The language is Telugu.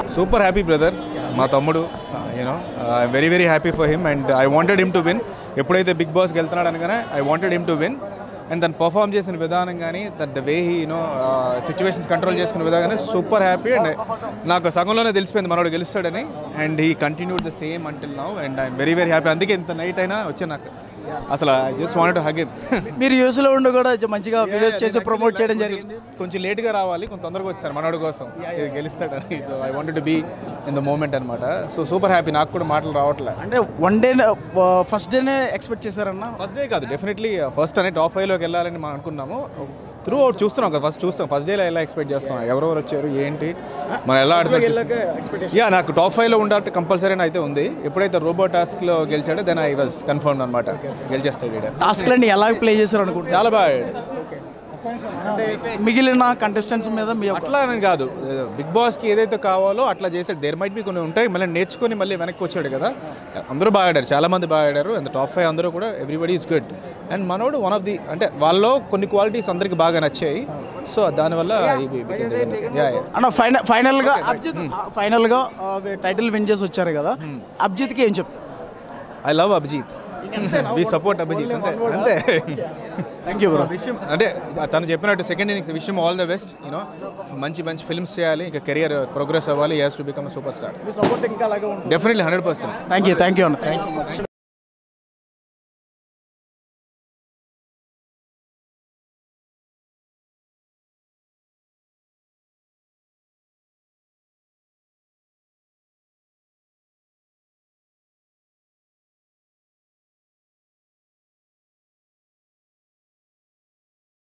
సూపర్ హ్యాపీ బ్రదర్ మా తమ్ముడు you know I very very happy for him and I wanted him to win ఎప్పుడైతే బిగ్ బాస్కి వెళ్తున్నాడు అనగానే I wanted him to win and తను పర్ఫామ్ చేసిన విధానం కానీ that the way he you know situations control చేసుకునే విధానం కానీ సూపర్ హ్యాపీ అండ్ నాకు సగంలోనే తెలిసిపోయింది మనోడు గెలుస్తాడని and he continued the same until now and I'm very very happy అందుకే ఇంత నైట్ అయినా వచ్చే నాకు అసలు I just want hug him మీరు యూఎస్లో ఉండి కూడా మంచిగా వీడియోస్ చేసి ప్రమోట్ చేయడం జరిగింది కొంచెం లేట్గా రావాలి కొంచెం తొందరగా వచ్చారు మనోడి కోసం ఇది గెలుస్తాడని so I wanted to be in the moment అనమాట సో సూపర్ హ్యాపీ నాకు కూడా మాటలు రావట్లే అంటే వన్ డే ఫస్ట్ డేనే ఎక్స్పెక్ట్ చేశారన్న ఫస్ట్ డే కాదు డెఫినెట్లీ ఫస్ట్ అనే టాప్ ఫైవ్లోకి వెళ్ళాలని మనం అనుకున్నాము త్రూ అవుట్ చూస్తున్నాం కదా ఫస్ట్ చూస్తాం ఫస్ట్ డేలో ఎలా ఎక్స్పెక్ట్ చేస్తాం ఎవరెవరు వచ్చారు ఏంటి మనం ఎలా ఆడుతున్నాం యా నాకు టాప్ ఫైవ్లో ఉండాలంటే కంపల్సరీ అయితే ఉంది ఎప్పుడైతే రోబో టాస్క్లో గెలిచాడో దెన్ ఐ వాజ్ కన్ఫర్మ్ అనమాట గెలిచేస్తాడు ఈడ. టాస్క్లన్నీ ఎలా ప్లే చేశారు అనుకుంటున్నారు చాలా బాగా ఆడాడు. మిగిలిన కంటెస్టెంట్స్ మీద మీ యొక్క అట్లా అని కాదు బిగ్ బాస్కి ఏదైతే కావాలో అట్లా చేసాడు దేర్ మైట్ బి కొన్ని ఉంటాయి మళ్ళీ నేర్చుకొని మళ్ళీ వెనక్కి వచ్చాడు కదా అందరూ బాగా ఆడారు చాలా మంది బాగా ఆడారు అండ్ టాప్ ఫైవ్ అందరూ కూడా ఎవ్రీబడి ఈస్ గుడ్ అండ్ మనోడు వన్ ఆఫ్ ది అంటే వాళ్ళలో కొన్ని క్వాలిటీస్ అందరికి బాగా నచ్చాయి సో దానివల్ల యా యా అన్న ఫైనల్ ఫైనల్గా అభిజిత్ ఫైనల్గా టైటిల్ విన్ చేసి వచ్చారు కదా అభిజిత్కి ఏం చెప్తారు I love Abhijit we support Abhijit అంతే అంతే థ్యాంక్ యూ బ్రో అంటే తను చెప్పినట్టు సెకండ్ ఇన్నింగ్స్ విషయం ఆల్ ద బెస్ట్ యూనో మంచి మంచి ఫిల్మ్స్ చేయాలి ఇంకా కెరియర్ ప్రోగ్రెస్ అవ్వాలి as to become super star మీ సపోర్ట్ ఇంకా అలాగే ఉంటుంది definitely hundred percent thank you thank you అన్న థ్యాంక్ యూ సో మచ్